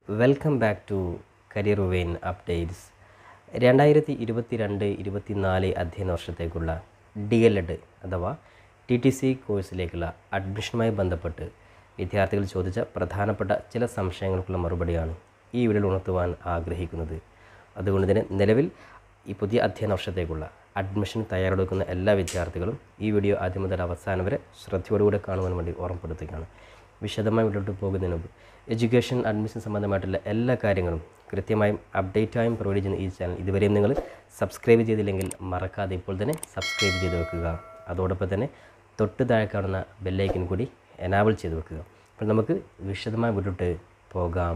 welcome back to career vein updates രണ്ടായിരത്തി ഇരുപത്തി രണ്ട് ഇരുപത്തിനാല് അധ്യയന വർഷത്തേക്കുള്ള ഡി എൽ എഡ് അഥവാ ടി ടി സി കോഴ്സിലേക്കുള്ള അഡ്മിഷനുമായി ബന്ധപ്പെട്ട് വിദ്യാർത്ഥികൾ ചോദിച്ച പ്രധാനപ്പെട്ട ചില സംശയങ്ങൾക്കുള്ള മറുപടിയാണ് ഈ വീഡിയോയിൽ ഉണർത്തുവാൻ ആഗ്രഹിക്കുന്നത് അതുകൊണ്ട് തന്നെ നിലവിൽ ഈ പുതിയ അധ്യയന വർഷത്തേക്കുള്ള അഡ്മിഷൻ തയ്യാറെടുക്കുന്ന എല്ലാ വിദ്യാർത്ഥികളും ഈ വീഡിയോ ആദ്യം മുതൽ അവസാനം വരെ ശ്രദ്ധയോടുകൂടെ കാണുവാൻ വേണ്ടി ഓർമ്മപ്പെടുത്തുകയാണ് വിശദമായി മുന്നോട്ട് പോകുന്നതിന് മുമ്പ് എഡ്യൂക്കേഷൻ അഡ്മിഷൻ സംബന്ധമായിട്ടുള്ള എല്ലാ കാര്യങ്ങളും കൃത്യമായും അപ്ഡേറ്റായും പ്രൊവൈഡ് ചെയ്യുന്ന ഈ ചാനൽ ഇതുവരെയും നിങ്ങൾ സബ്സ്ക്രൈബ് ചെയ്തില്ലെങ്കിൽ മറക്കാതെ ഇപ്പോൾ തന്നെ സബ്സ്ക്രൈബ് ചെയ്ത് വെക്കുക അതോടൊപ്പം തന്നെ തൊട്ട് താഴെ കാണുന്ന ബെല്ലൈക്കൻ കൂടി എനാബിൾ ചെയ്ത് വെക്കുക അപ്പോൾ നമുക്ക് വിശദമായി മുന്നോട്ട് പോകാം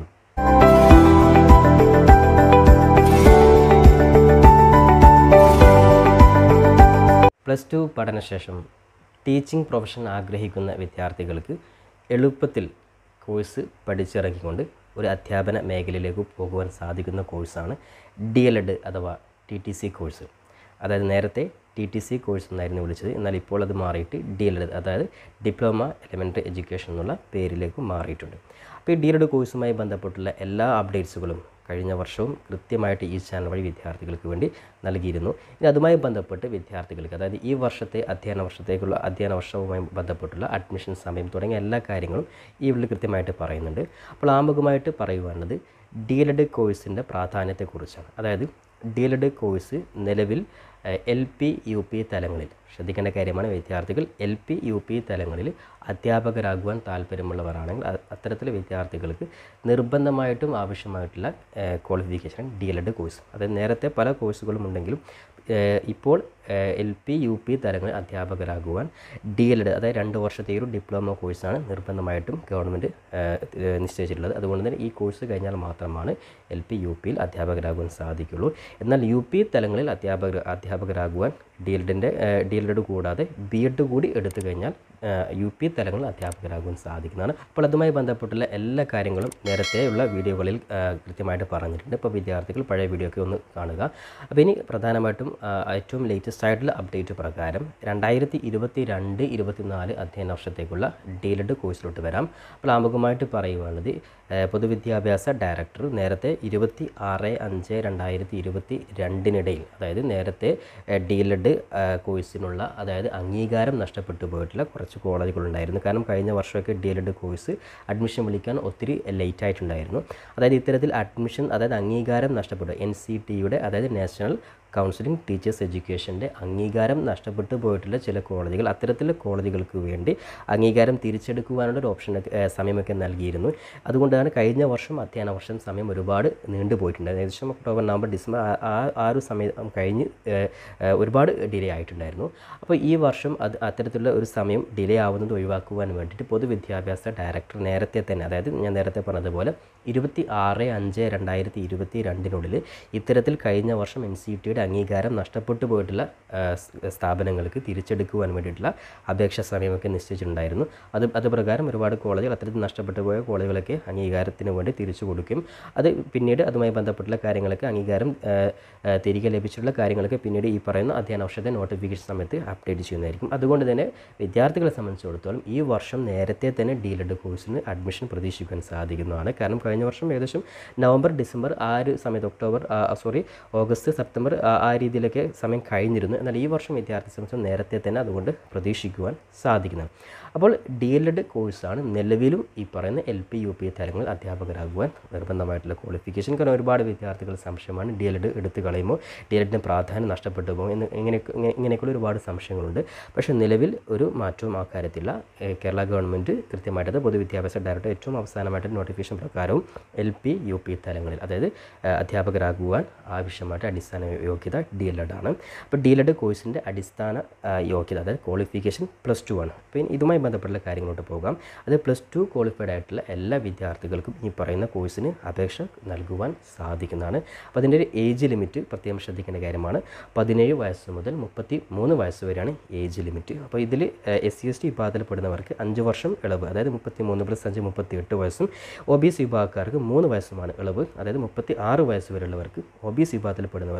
പ്ലസ് ടു പഠനശേഷം ടീച്ചിങ് പ്രൊഫഷൻ ആഗ്രഹിക്കുന്ന വിദ്യാർത്ഥികൾക്ക് എളുപ്പത്തിൽ കോഴ്സ് പഠിച്ചിറങ്ങിക്കൊണ്ട് ഒരു അധ്യാപന മേഖലയിലേക്ക് പോകുവാൻ സാധിക്കുന്ന കോഴ്സാണ് ഡി എൽ എഡ് അഥവാ ടി ടി സി കോഴ്സ് അതായത് നേരത്തെ ടി ടി സി കോഴ്സ് എന്നായിരുന്നു വിളിച്ചത് എന്നാൽ ഇപ്പോൾ അത് മാറിയിട്ട് ഡി എൽ എഡ് അതായത് ഡിപ്ലോമ എലിമെൻ്ററി എഡ്യൂക്കേഷൻ എന്നുള്ള പേരിലേക്ക് മാറിയിട്ടുണ്ട് അപ്പോൾ ഈ ഡി എൽ എഡ് കോഴ്സുമായി ബന്ധപ്പെട്ടുള്ള എല്ലാ അപ്ഡേറ്റ്സുകളും കഴിഞ്ഞ വർഷവും കൃത്യമായിട്ട് ഈ ചാനൽ വഴി വിദ്യാർത്ഥികൾക്ക് വേണ്ടി നൽകിയിരുന്നു ഇനി അതുമായി ബന്ധപ്പെട്ട് വിദ്യാർത്ഥികൾക്ക് അതായത് ഈ വർഷത്തെ അധ്യയന വർഷത്തേക്കുള്ള അധ്യയന വർഷവുമായി ബന്ധപ്പെട്ടുള്ള അഡ്മിഷൻ സമയം തുടങ്ങിയ എല്ലാ കാര്യങ്ങളും ഈ വീട്ടിൽ കൃത്യമായിട്ട് പറയുന്നുണ്ട് അപ്പോൾ ആമുഖമായിട്ട് പറയുവാനുള്ളത് ഡി എൽ എഡ് കോഴ്സിൻ്റെ പ്രാധാന്യത്തെക്കുറിച്ചാണ് അതായത് ഡി എൽ എഡ് കോഴ്സ് നിലവിൽ എൽ പി യു പി തലങ്ങളിൽ ശ്രദ്ധിക്കേണ്ട കാര്യമാണ് വിദ്യാർത്ഥികൾ എൽ പി യു പി തലങ്ങളിൽ അധ്യാപകരാകുവാൻ താല്പര്യമുള്ളവരാണെങ്കിൽ അ- അത്തരത്തിലെ വിദ്യാർത്ഥികൾക്ക് നിർബന്ധമായിട്ടും ആവശ്യമായിട്ടുള്ള qualification D L Ed course അതായത് നേരത്തെ പല കോഴ്സുകളും ഉണ്ടെങ്കിലും ഏഹ് ഇപ്പോൾ എൽ പി യു പി തലങ്ങളിൽ അധ്യാപകരാകുവാൻ ഡി എൽ എഡ് അതായത് രണ്ട് വർഷത്തെ ഒരു ഡിപ്ലോമ കോഴ്സാണ് നിർബന്ധമായിട്ടും ഗവൺമെൻറ് നിശ്ചയിച്ചിട്ടുള്ളത് അതുകൊണ്ട് തന്നെ ഈ കോഴ്സ് കഴിഞ്ഞാൽ മാത്രമാണ് എൽ പി യു പിയിൽ അധ്യാപകരാകുവാൻ സാധിക്കുള്ളൂ എന്നാൽ യു പി തലങ്ങളിൽ അധ്യാപകർ അധ്യാപകരാകുവാൻ ഡി എൽ എഡിൻ്റെ ഡി എൽ എഡ് കൂടാതെ ബി എഡ് കൂടി എടുത്തു കഴിഞ്ഞാൽ യു പി തലങ്ങളിൽ അധ്യാപകരാകുവാൻ സാധിക്കുന്നതാണ് അപ്പോൾ അതുമായി ബന്ധപ്പെട്ടുള്ള എല്ലാ കാര്യങ്ങളും നേരത്തെയുള്ള വീഡിയോകളിൽ ആ, കൃത്യമായിട്ട് പറഞ്ഞിട്ടുണ്ട് ഇപ്പോൾ വിദ്യാർത്ഥികൾ പഴയ വീഡിയോ ഒക്കെ ഒന്ന് കാണുക അപ്പോൾ ഇനി പ്രധാനമായിട്ടും ആ, ഏറ്റവും ലേറ്റസ്റ്റ് ആയിട്ടുള്ള അപ്ഡേറ്റ് പ്രകാരം രണ്ടായിരത്തി ഇരുപത്തി രണ്ട് ഇരുപത്തിനാല് അധ്യയന വർഷത്തേക്കുള്ള ഡി എൽ എഡ് കോഴ്സിലോട്ട് വരാം അപ്പോൾ ആമുഖമായിട്ട് പറയുവാനുള്ളത് ആ, പൊതുവിദ്യാഭ്യാസ ഡയറക്ടർ നേരത്തെ ഇരുപത്തി ആറ് അഞ്ച് രണ്ടായിരത്തി ഇരുപത്തി രണ്ടിനിടയിൽ അതായത് നേരത്തെ ഡി എൽ എഡ് കോഴ്സിനുള്ള അതായത് അംഗീകാരം നഷ്ടപ്പെട്ടു പോയിട്ടുള്ള കുറച്ച് കോളേജുകളുണ്ടായിരുന്നു കാരണം കഴിഞ്ഞ വർഷമൊക്കെ D L Ed course admission വിളിക്കാൻ ഒത്തിരി ലേറ്റ് ആയിട്ടുണ്ടായിരുന്നു അതായത് ഇത്തരത്തിൽ അഡ്മിഷൻ അതായത് അംഗീകാരം നഷ്ടപ്പെട്ടു എൻ സി ടിയുടെ അതായത് നാഷണൽ കൗൺസിലിംഗ് ടീച്ചേഴ്സ് എഡ്യൂക്കേഷൻ്റെ അംഗീകാരം നഷ്ടപ്പെട്ടു പോയിട്ടുള്ള ചില കോളേജുകൾ അത്തരത്തിലുള്ള കോളേജുകൾക്ക് വേണ്ടി അംഗീകാരം തിരിച്ചെടുക്കുവാനുള്ള ഒരു ഓപ്ഷൻ സമയമൊക്കെ നൽകിയിരുന്നു അതുകൊണ്ടാണ് കഴിഞ്ഞ വർഷം അധ്യയന വർഷം സമയം ഒരുപാട് നീണ്ടുപോയിട്ടുണ്ട് ഏകദേശം ഒക്ടോബർ നവംബർ ഡിസംബർ ആ- ആ ആ ഒരു സമയം കഴിഞ്ഞ് ഏഹ്, ഏഹ്, ഒരുപാട് ഡിലേ ആയിട്ടുണ്ടായിരുന്നു അപ്പോൾ ഈ വർഷം അത് അത്തരത്തിലുള്ള ഒരു സമയം ഡിലേ ആവുന്നത് ഒഴിവാക്കുവാൻ വേണ്ടിയിട്ട് പൊതുവിദ്യാഭ്യാസ ഡയറക്ടർ നേരത്തെ തന്നെ അതായത് ഞാൻ നേരത്തെ പറഞ്ഞതുപോലെ ഇരുപത്തി ആറ് അഞ്ച് രണ്ടായിരത്തി ഇരുപത്തി രണ്ടിനുള്ളിൽ ഇത്തരത്തിൽ കഴിഞ്ഞ വർഷം എൻ സി ടിയുടെ അംഗീകാരം നഷ്ടപ്പെട്ടു പോയിട്ടുള്ള ആ, സ് സ്ഥാപനങ്ങൾക്ക് തിരിച്ചെടുക്കുവാൻ വേണ്ടിയിട്ടുള്ള അപേക്ഷാ സമയമൊക്കെ നിശ്ചയിച്ചിട്ടുണ്ടായിരുന്നു അത് അത് പ്രകാരം ഒരുപാട് കോളേജുകൾ അത്തരത്തിൽ നഷ്ടപ്പെട്ടു പോയ കോളേജുകളൊക്കെ അംഗീകാരത്തിന് വേണ്ടി തിരിച്ചു കൊടുക്കും അത് പിന്നീട് അതുമായി ബന്ധപ്പെട്ടുള്ള കാര്യങ്ങളൊക്കെ അംഗീകാരം ആ, ആ, തിരികെ ലഭിച്ചിട്ടുള്ള കാര്യങ്ങളൊക്കെ പിന്നീട് ഈ പറയുന്ന അധ്യയന വർഷത്തെ നോട്ടിഫിക്കേഷൻ സമയത്ത് അപ്ഡേറ്റ് ചെയ്യുന്നതായിരിക്കും അതുകൊണ്ട് തന്നെ വിദ്യാർത്ഥികളെ സംബന്ധിച്ചിടത്തോളം ഈ വർഷം നേരത്തെ തന്നെ ഡി എൽ എഡ് കോഴ്സിന് അഡ്മിഷൻ പ്രതീക്ഷിക്കാൻ സാധിക്കുന്നതാണ് കാരണം കഴിഞ്ഞ വർഷം ഏകദേശം നവംബർ ഡിസംബർ ആ ഒരു സമയത്ത് ഒക്ടോബർ സോറി ഓഗസ്റ്റ് സെപ്റ്റംബർ ആ- ആ രീതിയിലൊക്കെ സമയം കഴിഞ്ഞിരുന്നു എന്നാൽ ഈ വർഷം വിദ്യാർത്ഥി സംബന്ധിച്ച് നേരത്തെ തന്നെ അതുകൊണ്ട് പ്രതീക്ഷിക്കുവാൻ സാധിക്കുന്നതാണ് അപ്പോൾ ഡി എൽ എഡ് കോഴ്സാണ് നിലവിലും ഈ പറയുന്ന എൽ പി യു പി തലങ്ങളിൽ അധ്യാപകരാകുവാൻ നിർബന്ധമായിട്ടുള്ള ക്വാളിഫിക്കേഷൻ കാരണം ഒരുപാട് വിദ്യാർത്ഥികൾ സംശയമാണ് ഡി എൽ എഡ് എടുത്തു കളയുമ്പോൾ ഡി എൽ എഡിൻ്റെ പ്രാധാന്യം നഷ്ടപ്പെട്ടു പോകും എന്ന് ഇങ്ങനെ ഇങ്ങനെ- ഇങ്ങനെയൊക്കെയുള്ള ഒരുപാട് സംശയങ്ങളുണ്ട് പക്ഷേ നിലവിൽ ഒരു മാറ്റവും ആ കാര്യത്തില്ല ഏഹ് കേരള ഗവൺമെൻറ് കൃത്യമായിട്ട് പൊതുവിദ്യാഭ്യാസ ഡയറക്ടർ ഏറ്റവും അവസാനമായിട്ട് നോട്ടിഫിക്കേഷൻ പ്രകാരവും എൽ പി യു പി തലങ്ങളിൽ അതായത് ഏഹ് അധ്യാപകരാകുവാൻ ആവശ്യമായിട്ട് അടിസ്ഥാന യോഗ്യത ഡി എൽ എഡ് ആണ് അപ്പോൾ ഡി എൽ എഡ് കോഴ്സിൻ്റെ അടിസ്ഥാന ആ, യോഗ്യത അതായത് ക്വാളിഫിക്കേഷൻ പ്ലസ് ടു ആണ് അപ്പോൾ ഇനി ഇതുമായി ബന്ധപ്പെട്ടുള്ള കാര്യങ്ങളോട്ട് പോകാം അത് പ്ലസ് ടു ക്വാളിഫൈഡ് ആയിട്ടുള്ള എല്ലാ വിദ്യാർത്ഥികൾക്കും ഈ പറയുന്ന കോഴ്സിന് അപേക്ഷ നൽകുവാൻ സാധിക്കുന്നതാണ് അപ്പോൾ അതിൻ്റെ ഒരു ഏജ് ലിമിറ്റ് പ്രത്യേകം ശ്രദ്ധിക്കേണ്ട കാര്യമാണ് പതിനേഴ് വയസ്സ് മുതൽ മുപ്പത്തി മൂന്ന് വയസ്സ് വരെയാണ് ഏജ് ലിമിറ്റ് അപ്പോൾ ഇതിൽ എസ് സി എസ് ടി വിഭാഗത്തിൽപ്പെടുന്നവർക്ക് അഞ്ച് വർഷം ഇളവ് അതായത് മുപ്പത്തി മൂന്ന് പ്ലസ് അഞ്ച് മുപ്പത്തി എട്ട് വയസ്സും ഒ ബി എസ് വിഭാഗക്കാർക്ക് മൂന്ന് വയസ്സുമാണ് ഇളവ് അതായത് മുപ്പത്തി ആറ് വയസ്സ് വരെയുള്ളവർക്ക് ഒ ബി എസ് വിഭാഗത്തിൽപ്പെടുന്നവർക്കും അപേക്ഷ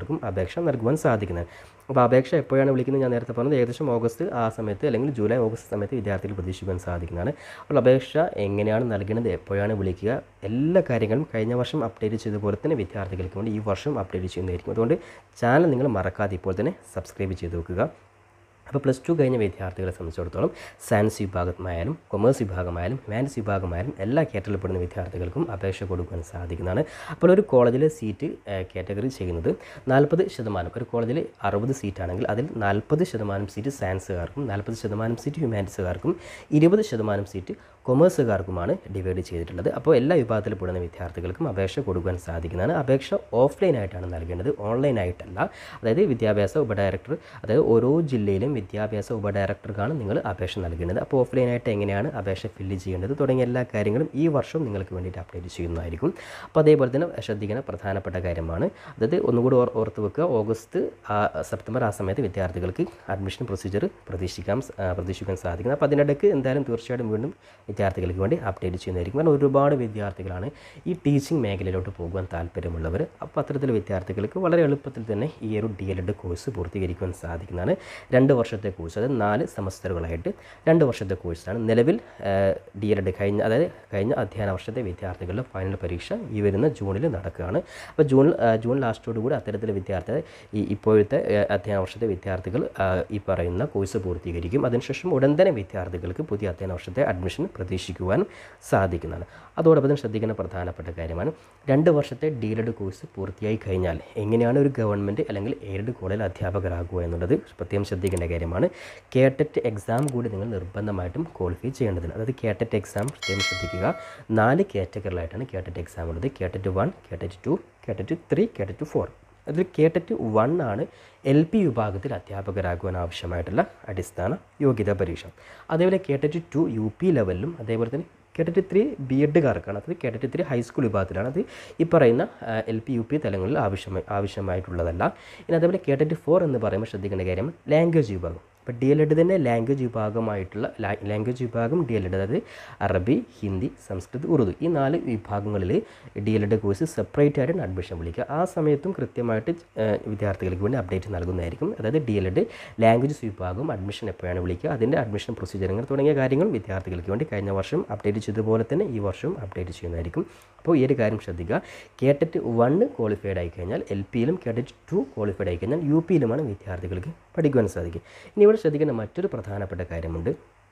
അപേക്ഷ നൽകുവാൻ സാധിക്കുന്നത് അപ്പോൾ അപേക്ഷ എപ്പോഴാണ് വിളിക്കുന്നത് ഞാൻ നേരത്തെ പറഞ്ഞത് ഏകദേശം ഓഗസ്റ്റ് ആ സമയത്ത് അല്ലെങ്കിൽ ജൂലൈ ഓഗസ്റ്റ് സമയത്ത് വിദ്യാർത്ഥികൾ പ്രതീക്ഷിക്കാൻ സാധിക്കുന്നതാണ് അപ്പോൾ അപേക്ഷ എങ്ങനെയാണ് നൽകുന്നത് എപ്പോഴാണ് വിളിക്കുക എല്ലാ കാര്യങ്ങളും കഴിഞ്ഞ വർഷം അപ്ഡേറ്റ് ചെയ്ത പോലെ തന്നെ വിദ്യാർത്ഥികൾക്ക് വേണ്ടി ഈ വർഷം അപ്ഡേറ്റ് ചെയ്യുന്നതായിരിക്കും അതുകൊണ്ട് ചാനൽ നിങ്ങൾ മറക്കാതെ ഇപ്പോൾ തന്നെ സബ്സ്ക്രൈബ് ചെയ്ത് വെക്കുക അപ്പോൾ പ്ലസ് ടു കഴിഞ്ഞ വിദ്യാർത്ഥികളെ സംബന്ധിച്ചിടത്തോളം സയൻസ് വിഭാഗമായാലും കൊമേഴ്സ് വിഭാഗമായാലും ഹ്യൂമാനിറ്റീസ് വിഭാഗമായാലും എല്ലാ കാറ്റഗറിയിൽപ്പെടുന്ന വിദ്യാർത്ഥികൾക്കും അപേക്ഷ കൊടുക്കാൻ സാധിക്കുന്നതാണ് അപ്പോൾ ഒരു കോളേജിലെ സീറ്റ് കാറ്റഗറി ചെയ്യുന്നത് നാൽപ്പത് ശതമാനം ഒരു കോളേജിൽ അറുപത് സീറ്റാണെങ്കിൽ അതിൽ നാൽപ്പത് ശതമാനം സീറ്റ് സയൻസുകാർക്കും നാൽപ്പത് ശതമാനം സീറ്റ് ഹ്യൂമാനിറ്റീസുകാർക്കും ഇരുപത് ശതമാനം സീറ്റ് കൊമേഴ്സുകാർക്കുമാണ് ഡിവൈഡ് ചെയ്തിട്ടുള്ളത് അപ്പോൾ എല്ലാ വിഭാഗത്തിൽ പെടുന്ന വിദ്യാർത്ഥികൾക്കും അപേക്ഷ കൊടുക്കാൻ സാധിക്കുന്നതാണ് അപേക്ഷ ഓഫ്ലൈനായിട്ടാണ് നൽകേണ്ടത് ഓൺലൈനായിട്ടല്ല അതായത് വിദ്യാഭ്യാസ ഉപഡയറക്ടർ അതായത് ഓരോ ജില്ലയിലും വിദ്യാഭ്യാസ ഉപഡയറക്ടർക്കാണ് നിങ്ങൾ അപേക്ഷ നൽകേണ്ടത് അപ്പോൾ ഓഫ്ലൈനായിട്ട് എങ്ങനെയാണ് അപേക്ഷ ഫില്ല് ചെയ്യേണ്ടത് തുടങ്ങിയ എല്ലാ കാര്യങ്ങളും ഈ വർഷം നിങ്ങൾക്ക് വേണ്ടിയിട്ട് അപ്ഡേറ്റ് ചെയ്യുന്നതായിരിക്കും അപ്പോൾ അതേപോലെ തന്നെ ശ്രദ്ധിക്കുന്ന പ്രധാനപ്പെട്ട കാര്യമാണ് അതായത് ഒന്നുകൂടി ഓർ ഓർത്ത് വെക്കുക ഓഗസ്റ്റ് ആ, സെപ്റ്റംബർ ആ സമയത്ത് വിദ്യാർത്ഥികൾക്ക് അഡ്മിഷൻ പ്രൊസീജിയർ പ്രതീക്ഷിക്കാം ആ, പ്രതീക്ഷിക്കാൻ സാധിക്കുന്നത് അപ്പോൾ അതിനിടയ്ക്ക് എന്തായാലും തീർച്ചയായിട്ടും വീണ്ടും വിദ്യാർത്ഥികൾക്ക് വേണ്ടി അപ്ഡേറ്റ് ചെയ്യുന്നതായിരിക്കും കാരണം ഒരുപാട് വിദ്യാർത്ഥികളാണ് ഈ ടീച്ചിങ് മേഖലയിലോട്ട് പോകുവാൻ താല്പര്യമുള്ളവർ അപ്പോൾ അത്തരത്തിലുള്ള വിദ്യാർത്ഥികൾക്ക് വളരെ എളുപ്പത്തിൽ തന്നെ ഈ ഒരു ഡി എൽ എഡ് കോഴ്സ് പൂർത്തീകരിക്കുവാൻ സാധിക്കുന്നതാണ് രണ്ട് വർഷത്തെ കോഴ്സ് അതായത് നാല് സെമസ്റ്ററുകളായിട്ട് രണ്ട് വർഷത്തെ കോഴ്സാണ് നിലവിൽ ഡി എൽ എഡ് കഴിഞ്ഞ അതായത് കഴിഞ്ഞ അധ്യയന വർഷത്തെ വിദ്യാർത്ഥികളുടെ ഫൈനൽ പരീക്ഷ ഈ വരുന്ന ജൂണിൽ നടക്കുകയാണ് അപ്പോൾ ജൂൺ ആ, ജൂൺ ലാസ്റ്റോടുകൂടി അത്തരത്തിലെ വിദ്യാർത്ഥികൾ ഈ ഇപ്പോഴത്തെ ആ, അധ്യയന വർഷത്തെ വിദ്യാർത്ഥികൾ ആ, ഈ പറയുന്ന കോഴ്സ് പൂർത്തീകരിക്കും അതിനുശേഷം ഉടൻ തന്നെ വിദ്യാർത്ഥികൾക്ക് പുതിയ അധ്യയന വർഷത്തെ അഡ്മിഷൻ പ്രതീക്ഷിക്കുവാൻ സാധിക്കുന്നതാണ് അതോടൊപ്പം തന്നെ ശ്രദ്ധിക്കുന്ന പ്രധാനപ്പെട്ട കാര്യമാണ് രണ്ട് വർഷത്തെ ഡീലഡ് കോഴ്സ് പൂർത്തിയായി കഴിഞ്ഞാൽ എങ്ങനെയാണ് ഒരു ഗവൺമെൻറ് അല്ലെങ്കിൽ എയ്ഡഡ് കോളേജിൽ അധ്യാപകരാകുക എന്നുള്ളത് പ്രത്യേകം ശ്രദ്ധിക്കേണ്ട കാര്യമാണ് കേട്ടറ്റ് എക്സാം കൂടി നിങ്ങൾ നിർബന്ധമായിട്ടും ക്വാളിഫൈ ചെയ്യേണ്ടതിന് അതായത് കേട്ടറ്റ് എക്സാം പ്രത്യേകം ശ്രദ്ധിക്കുക നാല് കാറ്റഗറികളായിട്ടാണ് കേട്ടറ്റ് എക്സാം ഉള്ളത് KTET one KTET two KTET three KTET four അതിൽ കേട്ടറ്റ് വൺ ആണ് എൽ പി വിഭാഗത്തിൽ അധ്യാപകരാകുവാൻ ആവശ്യമായിട്ടുള്ള അടിസ്ഥാന യോഗ്യതാ പരീക്ഷ അതേപോലെ കേട്ടറ്റ് ടു യു പി ലെവലിലും അതേപോലെ തന്നെ കേട്ടറ്റ് ത്രീ ബി എഡുകാർക്കാണ് അത് കേട്ടറ്റ് ത്രീ ഹൈസ്കൂൾ വിഭാഗത്തിലാണ് അത് ഈ പറയുന്ന എൽ പി യു പി തലങ്ങളിൽ ആവശ്യമായി ആവശ്യമായിട്ടുള്ളതല്ല ഇനി അതേപോലെ കേട്ടറ്റ് ഫോർ എന്ന് പറയുമ്പോൾ ശ്രദ്ധിക്കേണ്ട കാര്യം ലാംഗ്വേജ് വിഭാഗം അപ്പോൾ ഡി എൽ എഡ് തന്നെ ലാംഗ്വേജ് വിഭാഗമായിട്ടുള്ള ലാംഗ്വേജ് വിഭാഗം ഡി എൽ എഡ് അതായത് അറബി ഹിന്ദി സംസ്കൃത് ഉറുദു ഈ നാല് വിഭാഗങ്ങളിൽ D L Ed course separate ആയിട്ടാണ് അഡ്മിഷൻ വിളിക്കുക ആ സമയത്തും കൃത്യമായിട്ട് ഏഹ്, വിദ്യാർത്ഥികൾക്ക് വേണ്ടി അപ്ഡേറ്റ് നൽകുന്നതായിരിക്കും അതായത് ഡി എൽ എഡ് ലാംഗ്വേജസ് വിഭാഗം അഡ്മിഷൻ എപ്പോഴാണ് വിളിക്കുക അതിൻ്റെ അഡ്മിഷൻ പ്രൊസീജിയറുകൾ തുടങ്ങിയ കാര്യങ്ങൾ വിദ്യാർത്ഥികൾക്ക് വേണ്ടി കഴിഞ്ഞ വർഷം അപ്ഡേറ്റ് ചെയ്തതുപോലെ തന്നെ ഈ വർഷവും അപ്ഡേറ്റ് ചെയ്യുന്നതായിരിക്കും അപ്പോൾ ഈ ഒരു കാര്യം ശ്രദ്ധിക്കുക കേട്ടറ്റ് വണ്ണ് ക്വാളിഫൈഡ് ആയി കഴിഞ്ഞാൽ എൽ പിയിലും കേട്ടറ്റ് ടു ക്വാളിഫൈഡ് ആയി കഴിഞ്ഞാൽ യു പിയിലുമാണ് വിദ്യാർത്ഥികൾക്ക് പഠിക്കുവാൻ സാധിക്കും ഇനി ഇവിടെ ശ്രദ്ധിക്കേണ്ട മറ്റൊരു പ്രധാനപ്പെട്ട കാര്യമുണ്ട്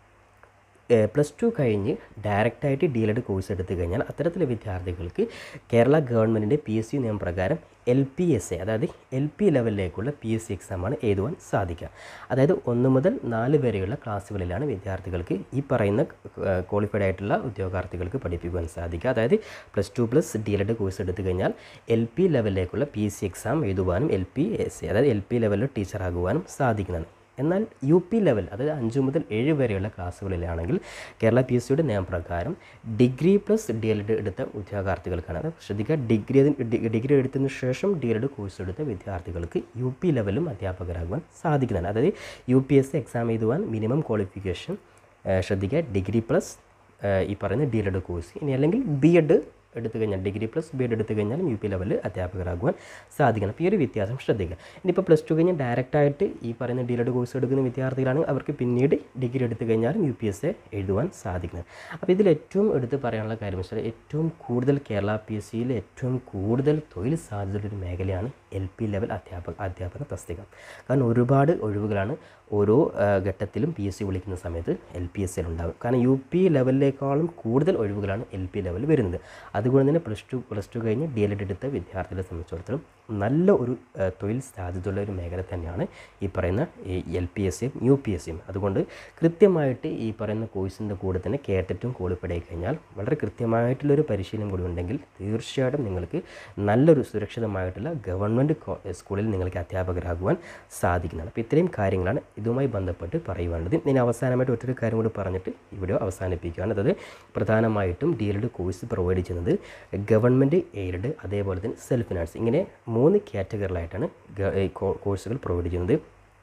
പ്ലസ് ടു കഴിഞ്ഞ് ഡയറക്റ്റായിട്ട് ഡി എൽ എഡ് കോഴ്സ് എടുത്തു കഴിഞ്ഞാൽ അത്തരത്തിലെ വിദ്യാർത്ഥികൾക്ക് കേരള ഗവൺമെൻറ്റിൻ്റെ പി എസ് സി നിയമപ്രകാരം എൽ പി എസ് എ അതായത് എൽ പി ലെവലിലേക്കുള്ള പി എസ് സി എക്സാമാണ് എഴുതുവാൻ സാധിക്കുക അതായത് ഒന്ന് മുതൽ നാല് വരെയുള്ള ക്ലാസ്സുകളിലാണ് വിദ്യാർത്ഥികൾക്ക് ഈ പറയുന്ന ക്വാളിഫൈഡ് ആയിട്ടുള്ള ഉദ്യോഗാർത്ഥികൾക്ക് പഠിപ്പിക്കുവാൻ സാധിക്കുക അതായത് plus two plus D L Ed course എടുത്തു കഴിഞ്ഞാൽ എൽ പി ലെവലിലേക്കുള്ള പി എസ് സി എക്സാം എഴുതുവാനും എൽ പി എസ് എ അതായത് എൽ പി ലെവലിൽ ടീച്ചറാകുവാനും സാധിക്കുന്നതാണ് എന്നാൽ യു പി ലെവൽ അതായത് അഞ്ച് മുതൽ ഏഴ് വരെയുള്ള ക്ലാസ്സുകളിലാണെങ്കിൽ കേരള പി എസ് സിയുടെ നിയമപ്രകാരം degree plus D L Ed എടുത്ത ഉദ്യോഗാർത്ഥികൾക്കാണ് അത് ശ്രദ്ധിക്കുക ഡിഗ്രി ഡിഗ്രി എടുത്തതിന് ശേഷം ഡി എൽ എഡ് കോഴ്സ് എടുത്ത വിദ്യാർത്ഥികൾക്ക് യു പി ലെവലും അധ്യാപകരാകുവാൻ സാധിക്കുന്നതാണ് അതായത് U P S C exam എഴുതുവാൻ മിനിമം ക്വാളിഫിക്കേഷൻ ശ്രദ്ധിക്കുക ഡിഗ്രി പ്ലസ് ഈ പറയുന്ന ഡി എൽ എഡ് കോഴ്സ് ഇനി അല്ലെങ്കിൽ ബി എഡ് എടുത്തു കഴിഞ്ഞാൽ ഡിഗ്രി പ്ലസ് ബി എഡ് എടുത്തു കഴിഞ്ഞാലും യു പി ലെവലിൽ അധ്യാപകരാകുവാൻ സാധിക്കണം അപ്പോൾ ഈ ഒരു വ്യത്യാസം ശ്രദ്ധിക്കുക ഇനിയിപ്പോൾ പ്ലസ് ടു കഴിഞ്ഞ് ഡയറക്റ്റായിട്ട് ഈ പറയുന്ന ഡി എഡ് കോഴ്സ് എടുക്കുന്ന വിദ്യാർത്ഥികളാണെങ്കിൽ അവർക്ക് പിന്നീട് ഡിഗ്രി എടുത്തു കഴിഞ്ഞാലും യു പി എസ് എ എഴുതുവാൻ സാധിക്കുന്നത് അപ്പോൾ ഇതിൽ ഏറ്റവും എടുത്ത് പറയാനുള്ള കാര്യം വെച്ചാൽ ഏറ്റവും കൂടുതൽ കേരള പി എസ് സിയിൽ ഏറ്റവും കൂടുതൽ തൊഴിൽ സാധ്യതയുള്ള ഒരു മേഖലയാണ് എൽ പി ലെവൽ അധ്യാപക അധ്യാപന തസ്തിക കാരണം ഒരുപാട് ഒഴിവുകളാണ് ഓരോ ആ, ഘട്ടത്തിലും പി എസ് സി വിളിക്കുന്ന സമയത്ത് എൽ പി എസ് എൽ ഉണ്ടാകും കാരണം യു പി ലെവലിനേക്കാളും കൂടുതൽ ഒഴിവുകളാണ് എൽ പി ലെവൽ വരുന്നത് അതുകൊണ്ട് തന്നെ പ്ലസ് ടു പ്ലസ് ടു കഴിഞ്ഞ് ഡി എൽ എഡ് എടുത്ത വിദ്യാർത്ഥികളെ സംബന്ധിച്ചിടത്തോളം നല്ല ഒരു ആ, തൊഴിൽ സാധ്യതയുള്ള ഒരു മേഖല തന്നെയാണ് ഈ പറയുന്ന ഈ എൽ പി എസ് സിയും യു പി എസ് സിയും അതുകൊണ്ട് കൃത്യമായിട്ട് ഈ പറയുന്ന കോഴ്സിൻ്റെ കൂടെ തന്നെ കേട്ടിട്ടും ക്വാളിഫൈഡ് ആയി കഴിഞ്ഞാൽ വളരെ കൃത്യമായിട്ടുള്ളൊരു പരിശീലനം കൂടി ഉണ്ടെങ്കിൽ തീർച്ചയായിട്ടും നിങ്ങൾക്ക് നല്ലൊരു സുരക്ഷിതമായിട്ടുള്ള ഗവൺമെൻറ് സ്കൂളിൽ നിങ്ങൾക്ക് അധ്യാപകരാകുവാൻ സാധിക്കുന്നതാണ് അപ്പോൾ ഇത്രയും കാര്യങ്ങളാണ് ഇതുമായി ബന്ധപ്പെട്ട് പറയുവാനുള്ളത് ഇനി അവസാനമായിട്ട് ഒറ്റൊരു കാര്യം കൂടി പറഞ്ഞിട്ട് ഈ വീഡിയോ അവസാനിപ്പിക്കുകയാണ് അതായത് പ്രധാനമായിട്ടും D L Ed course provide ചെയ്യുന്നത് ഗവൺമെൻറ് എയ്ഡഡ് അതേപോലെ തന്നെ സെൽഫ് ഫിനാൻസ് ഇങ്ങനെ മൂന്ന് കാറ്റഗറികളായിട്ടാണ് ഗ- ഈ കോ- കോഴ്സുകൾ പ്രൊവൈഡ് ചെയ്യുന്നത്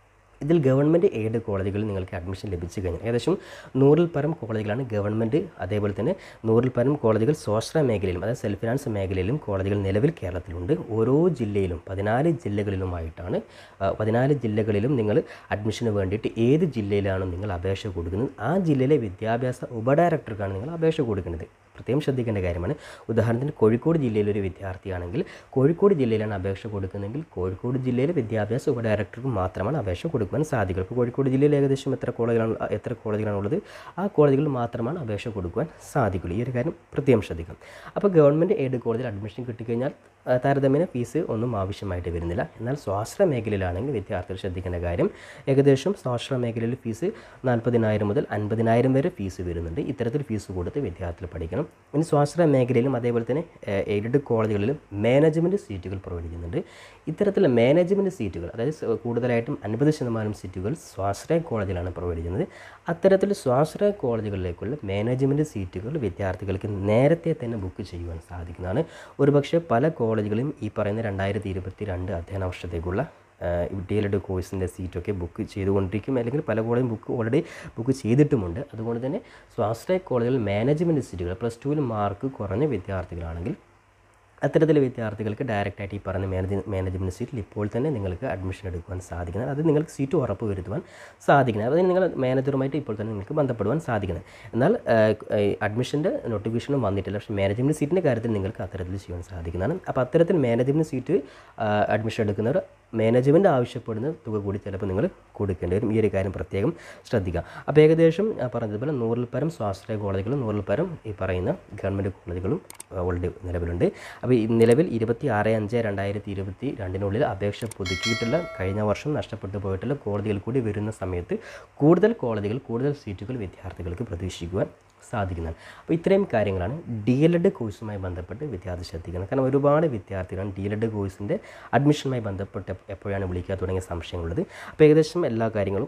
ഇതിൽ ഗവൺമെൻറ് എയ്ഡ് കോളേജുകളിൽ നിങ്ങൾക്ക് അഡ്മിഷൻ ലഭിച്ചു കഴിഞ്ഞാൽ ഏകദേശം നൂറിൽ പരം കോളേജുകളാണ് ഗവൺമെൻറ് അതേപോലെ തന്നെ നൂറിൽ പരം കോളേജുകൾ സ്വാശ്രയ മേഖലയിലും അതായത് സെൽഫ് ഫിനാൻസ് മേഖലയിലും കോളേജുകൾ നിലവിൽ കേരളത്തിലുണ്ട് ഓരോ ജില്ലയിലും പതിനാല് ജില്ലകളിലുമായിട്ടാണ് ആ, പതിനാല് ജില്ലകളിലും നിങ്ങൾ അഡ്മിഷന് വേണ്ടിയിട്ട് ഏത് ജില്ലയിലാണ് നിങ്ങൾ അപേക്ഷ കൊടുക്കുന്നത് ആ ജില്ലയിലെ വിദ്യാഭ്യാസ ഉപഡയറക്ടർക്കാണ് നിങ്ങൾ അപേക്ഷ കൊടുക്കുന്നത് പ്രത്യേകം ശ്രദ്ധിക്കേണ്ട കാര്യമാണ് ഉദാഹരണത്തിന് കോഴിക്കോട് ജില്ലയിലെ ഒരു വിദ്യാർത്ഥിയാണെങ്കിൽ കോഴിക്കോട് ജില്ലയിലാണ് അപേക്ഷ കൊടുക്കുന്നതെങ്കിൽ കോഴിക്കോട് ജില്ലയിലെ വിദ്യാഭ്യാസ ഉപഡയറക്ടർക്ക് മാത്രമാണ് അപേക്ഷ കൊടുക്കുവാൻ സാധിക്കുക ഇപ്പോൾ കോഴിക്കോട് ജില്ലയിൽ ഏകദേശം എത്ര കോളേജുകളാണ് എത്ര കോളേജുകളാണുള്ളത് ആ കോളേജുകളിൽ മാത്രമാണ് അപേക്ഷ കൊടുക്കുവാൻ സാധിക്കുള്ളൂ ഈ ഒരു കാര്യം പ്രത്യേകം ശ്രദ്ധിക്കണം അപ്പോൾ ഗവൺമെൻറ് എയ്ഡ് കോളേജിൽ അഡ്മിഷൻ കിട്ടിക്കഴിഞ്ഞാൽ ആ, താരതമ്യേന ഫീസ് ഒന്നും ആവശ്യമായിട്ട് വരുന്നില്ല എന്നാൽ സ്വാശ്രയ മേഖലയിലാണെങ്കിൽ വിദ്യാർത്ഥികൾ ശ്രദ്ധിക്കേണ്ട കാര്യം ഏകദേശം സ്വാശ്രയ മേഖലയിൽ ഫീസ് നാൽപ്പതിനായിരം മുതൽ അൻപതിനായിരം വരെ ഫീസ് വരുന്നുണ്ട് ഇത്തരത്തിൽ ഫീസ് കൊടുത്ത് വിദ്യാർത്ഥികൾ പഠിക്കണം ഇനി സ്വാശ്രയ മേഖലയിലും അതേപോലെ തന്നെ എയ്ഡഡ് കോളേജുകളിലും മാനേജ്മെൻറ്റ് സീറ്റുകൾ പ്രൊവൈഡ് ചെയ്യുന്നുണ്ട് ഇത്തരത്തിലുള്ള മാനേജ്മെൻറ്റ് സീറ്റുകൾ അതായത് സ- കൂടുതലായിട്ടും അൻപത് ശതമാനം സീറ്റുകൾ സ്വാശ്രയ കോളേജിലാണ് പ്രൊവൈഡ് ചെയ്യുന്നത് അത്തരത്തിൽ സ്വാശ്രയ കോളേജുകളിലേക്കുള്ള മാനേജ്മെൻറ്റ് സീറ്റുകൾ വിദ്യാർത്ഥികൾക്ക് നേരത്തെ തന്നെ ബുക്ക് ചെയ്യുവാൻ സാധിക്കുന്നതാണ് ഒരുപക്ഷെ പല കോളേജുകളും ഈ പറയുന്ന രണ്ടായിരത്തി ഇരുപത്തി രണ്ട് അധ്യയന വർഷത്തേക്കുള്ള ഡി എൽ എഡ് കോഴ്സിൻ്റെ സീറ്റൊക്കെ ബുക്ക് ചെയ്തുകൊണ്ടിരിക്കും അല്ലെങ്കിൽ പല കോളേജും ബുക്ക് ഓൾറെഡി ബുക്ക് ചെയ്തിട്ടുമുണ്ട് അതുകൊണ്ട് തന്നെ സ്വാശ്രയ കോളേജുകളിൽ മാനേജ്മെൻറ്റ് സീറ്റുകൾ പ്ലസ് ടുവിൽ മാർക്ക് കുറഞ്ഞ വിദ്യാർത്ഥികളാണെങ്കിൽ അത്തരത്തിലെ വിദ്യാർത്ഥികൾക്ക് ഡയറക്റ്റായിട്ട് ഈ പറഞ്ഞ മാനേജ് മാനേജ്മെൻറ്റ് സീറ്റിൽ ഇപ്പോൾ തന്നെ നിങ്ങൾക്ക് അഡ്മിഷൻ എടുക്കുവാൻ സാധിക്കുന്നത് അത് നിങ്ങൾക്ക് സീറ്റ് ഉറപ്പ് വരുത്തുവാൻ സാധിക്കുന്നത് അതായത് നിങ്ങൾ മാനേജറുമായിട്ട് ഇപ്പോൾ തന്നെ നിങ്ങൾക്ക് ബന്ധപ്പെടുവാൻ സാധിക്കുന്നത് എന്നാൽ അഡ്മിഷൻ്റെ നോട്ടിഫിക്കേഷനും വന്നിട്ടില്ല പക്ഷേ മാനേജ്മെൻറ്റ് സീറ്റിൻ്റെ കാര്യത്തിൽ നിങ്ങൾക്ക് അത്തരത്തിൽ ചെയ്യാൻ സാധിക്കുന്നതാണ് അപ്പോൾ അത്തരത്തിൽ മാനേജ്മെൻറ്റ് സീറ്റ് അഡ്മിഷൻ എടുക്കുന്നവർ മാനേജ്മെൻറ്റ് ആവശ്യപ്പെടുന്ന തുക കൂടി ചിലപ്പോൾ നിങ്ങൾ കൊടുക്കേണ്ടി വരും ഈ ഒരു കാര്യം പ്രത്യേകം ശ്രദ്ധിക്കുക അപ്പോൾ ഏകദേശം ഞാൻ പറഞ്ഞതുപോലെ നൂറിൽ പരം സ്വാശ്രയ കോളേജുകളും നൂറിൽ പരം ഈ പറയുന്ന ഗവൺമെൻറ് കോളേജുകളും ഓൾറെഡി നിലവിലുണ്ട് അപ്പോൾ ഈ നിലവിൽ ഇരുപത്തി ആറ് അഞ്ച് രണ്ടായിരത്തി ഇരുപത്തി രണ്ടിനുള്ളിൽ അപേക്ഷ പുതുക്കിയിട്ടുള്ള കഴിഞ്ഞ വർഷം നഷ്ടപ്പെട്ടു പോയിട്ടുള്ള കോളേജുകൾ കൂടി വരുന്ന സമയത്ത് കൂടുതൽ കോളേജുകൾ കൂടുതൽ സീറ്റുകൾ വിദ്യാർത്ഥികൾക്ക് പ്രതീക്ഷിക്കുവാൻ സാധിക്കുന്നതാണ് അപ്പോൾ ഇത്രയും കാര്യങ്ങളാണ് ഡി എൽ എഡ് കോഴ്സുമായി ബന്ധപ്പെട്ട് വിദ്യാർത്ഥി ശ്രദ്ധിക്കുന്നത് കാരണം ഒരുപാട് വിദ്യാർത്ഥികളാണ് ഡി എൽ എഡ് കോഴ്സിൻ്റെ അഡ്മിഷനുമായി ബന്ധപ്പെട്ട് എപ്പ- എപ്പോഴാണ് വിളിക്കുക തുടങ്ങിയ സംശയങ്ങളുള്ളത് അപ്പോൾ ഏകദേശം എല്ലാ കാര്യങ്ങളും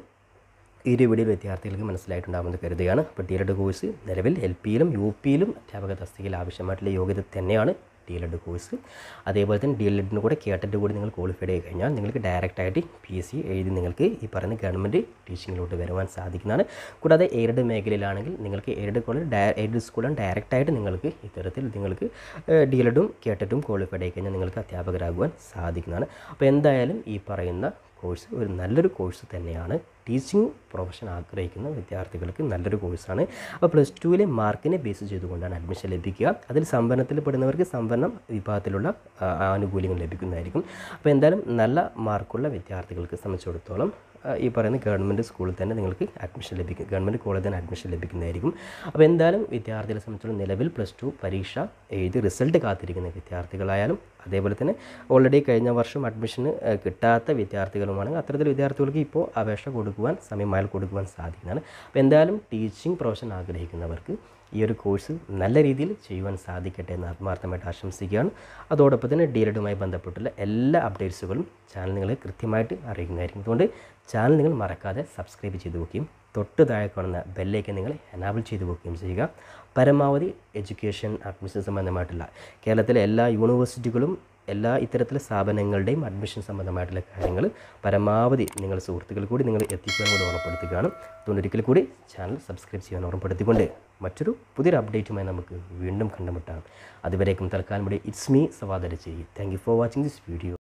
ഈ ഒരു വീഡിയോയിൽ വിദ്യാർത്ഥികൾക്ക് മനസ്സിലായിട്ടുണ്ടാകുമെന്ന് കരുതുകയാണ് അപ്പോൾ ഡി എൽ എഡ് കോഴ്സ് നിലവിൽ എൽ പിയിലും യു പിയിലും അധ്യാപക തസ്തികയിൽ ആവശ്യമായിട്ടുള്ള യോഗ്യത തന്നെയാണ് ഡി എൽ എഡ് കോഴ്സ് അതേപോലെ തന്നെ ഡി എൽ എഡിന് കൂടെ കേട്ടിട്ട് കൂടി നിങ്ങൾ ക്വാളിഫൈഡ് ആയി കഴിഞ്ഞാൽ നിങ്ങൾക്ക് ഡയറക്റ്റായിട്ട് പി എസ് സി എഴുതി നിങ്ങൾക്ക് ഈ പറയുന്ന ഗവൺമെൻറ് ടീച്ചിങ്ങിലോട്ട് വരുവാൻ സാധിക്കുന്നതാണ് കൂടാതെ എയ്ഡഡ് മേഖലയിലാണെങ്കിൽ നിങ്ങൾക്ക് എയ്ഡഡ് കോളേജ് ഡയ എയ്ഡഡ് സ്കൂളിൽ ഡയറക്റ്റായിട്ട് നിങ്ങൾക്ക് ഇത്തരത്തിൽ നിങ്ങൾക്ക് ഡി എൽ എഡും കേട്ടിട്ടും ക്വാളിഫൈഡ് ആയി കഴിഞ്ഞാൽ നിങ്ങൾക്ക് അധ്യാപകരാകുവാൻ സാധിക്കുന്നതാണ് അപ്പോൾ എന്തായാലും ഈ പറയുന്ന കോഴ്സ് ഒരു നല്ലൊരു കോഴ്സ് തന്നെയാണ് ടീച്ചിങ് പ്രൊഫഷൻ ആഗ്രഹിക്കുന്ന വിദ്യാർത്ഥികൾക്ക് നല്ലൊരു കോഴ്സാണ് അപ്പോൾ പ്ലസ് ടുവിലെ മാർക്കിനെ ബേസ് ചെയ്തുകൊണ്ടാണ് അഡ്മിഷൻ ലഭിക്കുക അതിൽ സംവരണത്തിൽ പെടുന്നവർക്ക് സംവരണം വിഭാഗത്തിലുള്ള ആ, ആനുകൂല്യങ്ങൾ ലഭിക്കുന്നതായിരിക്കും അപ്പോൾ എന്തായാലും നല്ല മാർക്കുള്ള വിദ്യാർത്ഥികൾക്ക് സംബന്ധിച്ചിടത്തോളം ആ, ഈ പറയുന്ന ഗവൺമെൻറ് സ്കൂളിൽ തന്നെ നിങ്ങൾക്ക് അഡ്മിഷൻ ലഭിക്കും ഗവൺമെൻറ് കോളേജിൽ തന്നെ അഡ്മിഷൻ ലഭിക്കുന്നതായിരിക്കും അപ്പോൾ എന്തായാലും വിദ്യാർത്ഥികളെ സംബന്ധിച്ചിടത്തോളം നിലവിൽ പ്ലസ് ടു പരീക്ഷ എഴുതി റിസൾട്ട് കാത്തിരിക്കുന്ന വിദ്യാർത്ഥികളായാലും അതേപോലെ തന്നെ ഓൾറെഡി കഴിഞ്ഞ വർഷം അഡ്മിഷന് ഏഹ്, കിട്ടാത്ത വിദ്യാർത്ഥികളുമാണെങ്കിൽ അത്തരത്തിൽ വിദ്യാർത്ഥികൾക്ക് ഇപ്പോൾ അപേക്ഷ കൊടുക്കുവാൻ സമയമായാൽ കൊടുക്കുവാൻ സാധിക്കുന്നതാണ് അപ്പോൾ എന്തായാലും ടീച്ചിങ് പ്രൊഫഷൻ ആഗ്രഹിക്കുന്നവർക്ക് ഈ ഒരു കോഴ്സ് നല്ല രീതിയിൽ ചെയ്യുവാൻ സാധിക്കട്ടെ എന്ന് ആത്മാർത്ഥമായിട്ട് ആശംസിക്കുകയാണ് അതോടൊപ്പം തന്നെ ഡി എഡുമായി ബന്ധപ്പെട്ടുള്ള എല്ലാ അപ്ഡേറ്റ്സുകളും ചാനൽ നിങ്ങളെ കൃത്യമായിട്ട് അറിയിക്കുന്നതായിരിക്കും അതുകൊണ്ട് ചാനൽ നിങ്ങൾ മറക്കാതെ സബ്സ്ക്രൈബ് ചെയ്ത് വെക്കുകയും തൊട്ട് താഴെ കാണുന്ന ബെല്ലേക്ക് നിങ്ങൾ എനാബിൾ ചെയ്ത് വെക്കുകയും ചെയ്യുക പരമാവധി എഡ്യൂക്കേഷൻ അഡ്മിഷൻ സംബന്ധമായിട്ടുള്ള കേരളത്തിലെ എല്ലാ യൂണിവേഴ്സിറ്റികളും എല്ലാ ഇത്തരത്തിലെ സ്ഥാപനങ്ങളുടെയും അഡ്മിഷൻ സംബന്ധമായിട്ടുള്ള കാര്യങ്ങൾ പരമാവധി നിങ്ങൾ സുഹൃത്തുക്കൾ കൂടി നിങ്ങൾ എത്തിക്കുവാൻ കൂടി ഓർമ്മപ്പെടുത്തുകയാണ് അതുകൊണ്ട് ഒരിക്കൽ കൂടി ചാനൽ സബ്സ്ക്രൈബ് ചെയ്യാൻ ഓർമ്മപ്പെടുത്തിക്കൊണ്ട് മറ്റൊരു പുതിയൊരു അപ്ഡേറ്റുമായി നമുക്ക് വീണ്ടും കണ്ടുമുട്ടാം അതുവരേക്കും തൽക്കാലം ഇവിടെ ഇറ്റ്സ് മീ സവാദര ചെയ്യും thank you for watching this video